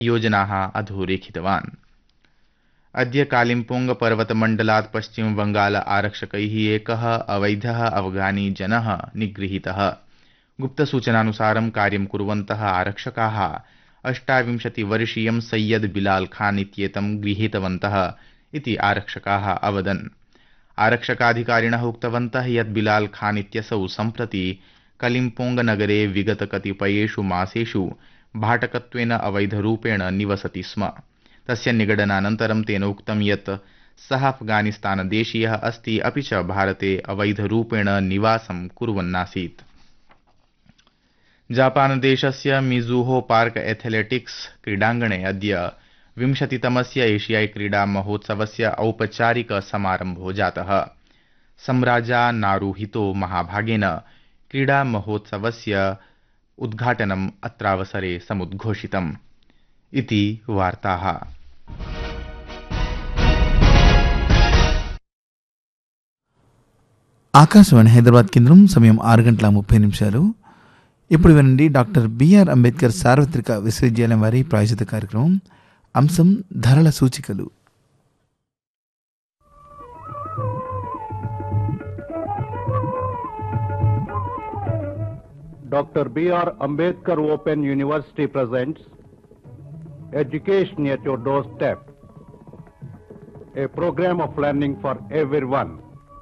योजनाः अधोरेखितवान् अद्य कालिम्पोङ्गपर्वतमण्डलात् पश्चिमबङ्गाल आरक्षकैः एकः अवैधः अफगानी जनः निगृहीतः गुप्तसूचनानुसारं कार्यं कुर्वन्तः आरक्षकाः अष्टाविंशतिवर्षीयं सैयद बिलाल खान इत्येतं गृहीतवन्तः इति आरक्षकाः अवदन् आरक्षकाधिकारिणः उक्तवन्तः यत् बिलाल खान इत्यसौ सम्प्रति कलिम्पोङ्गनगरे विगतकतिपयेषु मासेषु भाटकत्वेन अवैधरूपेण निवसति स्म तस्य निगडनानन्तरं तेन उक्तं यत् सः अफगानिस्तानदेशीयः अस्ति अपि च भारते अवैधरूपेण निवासं कुर्वन्नासीत् जापानदेशस्य मिज़ुहो पार्क एथलेटिक्स् क्रीडाङ्गणे अद्य विंशतितमस्य एशियाई क्रीडा महोत्सवस्य औपचारिक समारम्भो जातः सम्राजा नारुहितो महाभागेन क्रीडा महोत्सवस्य उद्घाटनम् अत्रावसरे समुद्घोषितम् इति वार्ताः ఆకాశవాణి హైదరాబాద్ కేంద్రం సమయం ఆరు గంటల ముప్పై నిమిషాలు ఇప్పుడు వినండి డాక్టర్ బిఆర్ అంబేద్కర్ సార్వత్రిక విశ్వవిద్యాలయం వారి ప్రాయోజిత కార్యక్రమం అంశం ధరల సూచికలు Dr. B.R. Ambedkar Open University presents Education at Your Doorstep, a program of learning for everyone.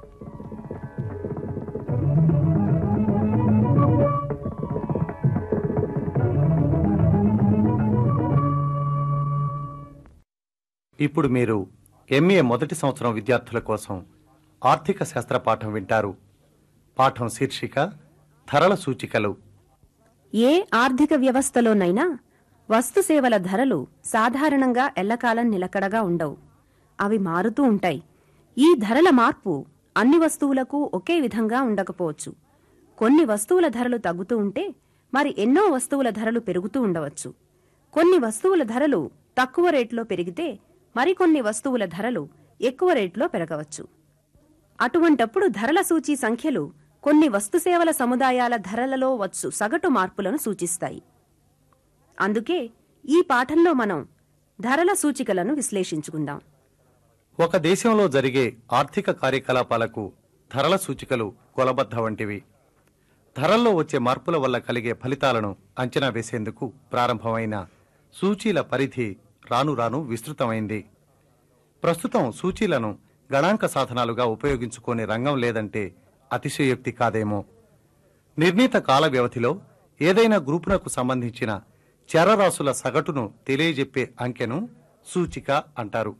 ఇప్పుడు మీరు ఎంఏ మొదటి సంవత్సరం విద్యార్థుల కోసం ఆర్థిక శాస్త్ర పాఠం వింటారు పాఠం శీర్షిక ధరల సూచికలు ఏ ఆర్థిక వ్యవస్థలోనైనా వస్తు సేవల ధరలు సాధారణంగా ఎల్లకాలం నిలకడగా ఉండవు అవి మారుతూ ఉంటాయి ఈ ధరల మార్పు అన్ని వస్తువులకు ఒకే విధంగా ఉండకపోవచ్చు కొన్ని వస్తువుల ధరలు తగ్గుతూ ఉంటే మరి ఎన్నో వస్తువుల ధరలు పెరుగుతూ ఉండవచ్చు కొన్ని వస్తువుల ధరలు తక్కువ రేట్లో పెరిగితే మరికొన్ని వస్తువుల ధరలు ఎక్కువ రేట్లో పెరగవచ్చు అటువంటప్పుడు ధరల సూచీ సంఖ్యలు కొన్ని వస్తుసేవల సముదాయాల ధరలలో వచ్చు సగటు మార్పులను సూచిస్తాయి అందుకే ఈ పాఠంలో మనం ధరల సూచికలను విశ్లేషించుకుందాం ఒక దేశంలో జరిగే ఆర్థిక కార్యకలాపాలకు ధరల సూచికలు కొలబద్ద వంటివి ధరల్లో వచ్చే మార్పుల వల్ల కలిగే ఫలితాలను అంచనా వేసేందుకు ప్రారంభమైన సూచీల పరిధి రాను రాను విస్తృతమైంది ప్రస్తుతం సూచీలను గణాంక సాధనాలుగా ఉపయోగించుకునే రంగం లేదంటే అతిశయోక్తి కాదేమో నిర్ణీత కాల వ్యవధిలో ఏదైనా గ్రూపునకు సంబంధించిన చరరాశుల సగటును తెలియజెప్పే అంకెను సూచిక అంటారు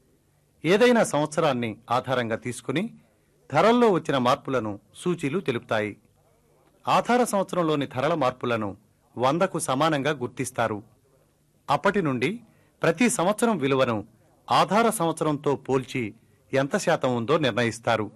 ఏదైనా సంవత్సరాన్ని ఆధారంగా తీసుకుని ధరల్లో వచ్చిన మార్పులను సూచీలు తెలుపుతాయి ఆధార సంవత్సరంలోని ధరల మార్పులను వందకు సమానంగా గుర్తిస్తారు అప్పటి నుండి ప్రతి సంవత్సరం విలువను ఆధార సంవత్సరంతో పోల్చి ఎంత శాతం ఉందో నిర్ణయిస్తారు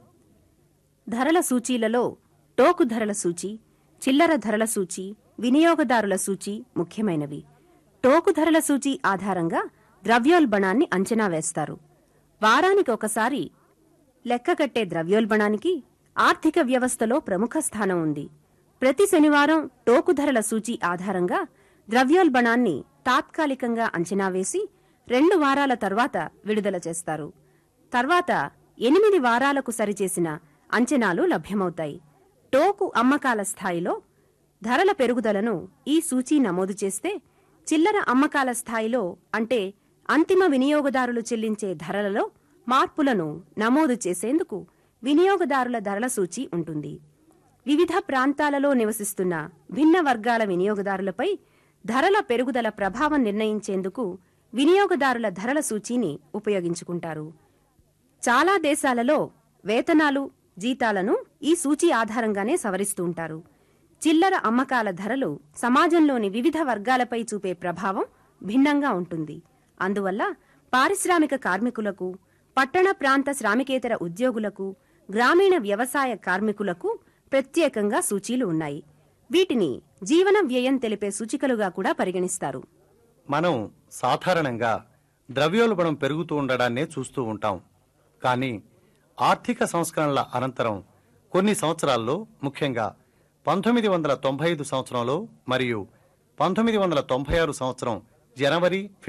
ధరల సూచీలలో టోకు ధరల సూచి చిల్లర ధరల సూచి వినియోగదారుల సూచి ముఖ్యమైనవి టోకు ధరల సూచి ఆధారంగా ద్రవ్యోల్బణాన్ని అంచనా వేస్తారు వారానికి ఒకసారి లెక్కగట్టే ద్రవ్యోల్బణానికి ఆర్థిక వ్యవస్థలో ప్రముఖ స్థానం ఉంది ప్రతి శనివారం టోకు ధరల సూచి ఆధారంగా ద్రవ్యోల్బణాన్ని తాత్కాలికంగా అంచనా వేసి రెండు వారాల తర్వాత విడుదల చేస్తారు తర్వాత ఎనిమిది వారాలకు సరిచేసిన అంచనాలు లభ్యమవుతాయి టోకు అమ్మకాల స్థాయిలో ధరల పెరుగుదలను ఈ సూచీ నమోదు చేస్తే చిల్లర అమ్మకాల స్థాయిలో అంటే అంతిమ వినియోగదారులు చెల్లించే ధరలలో మార్పులను నమోదు చేసేందుకు వినియోగదారుల ధరల సూచి ఉంటుంది వివిధ ప్రాంతాలలో నివసిస్తున్న భిన్న వర్గాల వినియోగదారులపై ధరల పెరుగుదల ప్రభావం నిర్ణయించేందుకు వినియోగదారుల ధరల సూచీని ఉపయోగించుకుంటారు చాలా దేశాలలో వేతనాలు జీతాలను ఈ సూచీ ఆధారంగానే సవరిస్తూ ఉంటారు చిల్లర అమ్మకాల ధరలు సమాజంలోని వివిధ వర్గాలపై చూపే ప్రభావం భిన్నంగా ఉంటుంది అందువల్ల పారిశ్రామిక కార్మికులకు పట్టణ ప్రాంత శ్రామికేతర ఉద్యోగులకు గ్రామీణ వ్యవసాయ కార్మికులకు ప్రత్యేకంగా సూచీలు ఉన్నాయి వీటిని జీవన వ్యయం తెలిపే సూచికలుగా కూడా పరిగణిస్తారు మనం సాధారణంగా ద్రవ్యోల్బణం పెరుగుతూ ఉండడాన్నే చూస్తూ ఉంటాం కానీ ఆర్థిక సంస్కరణల అనంతరం కొన్ని సంవత్సరాల్లో ముఖ్యంగా పంతొమ్మిది వందల తొంభై ఐదు సంవత్సరంలో మరియు పంతొమ్మిది వందల తొంభై ఆరు సంవత్సరం జనవరి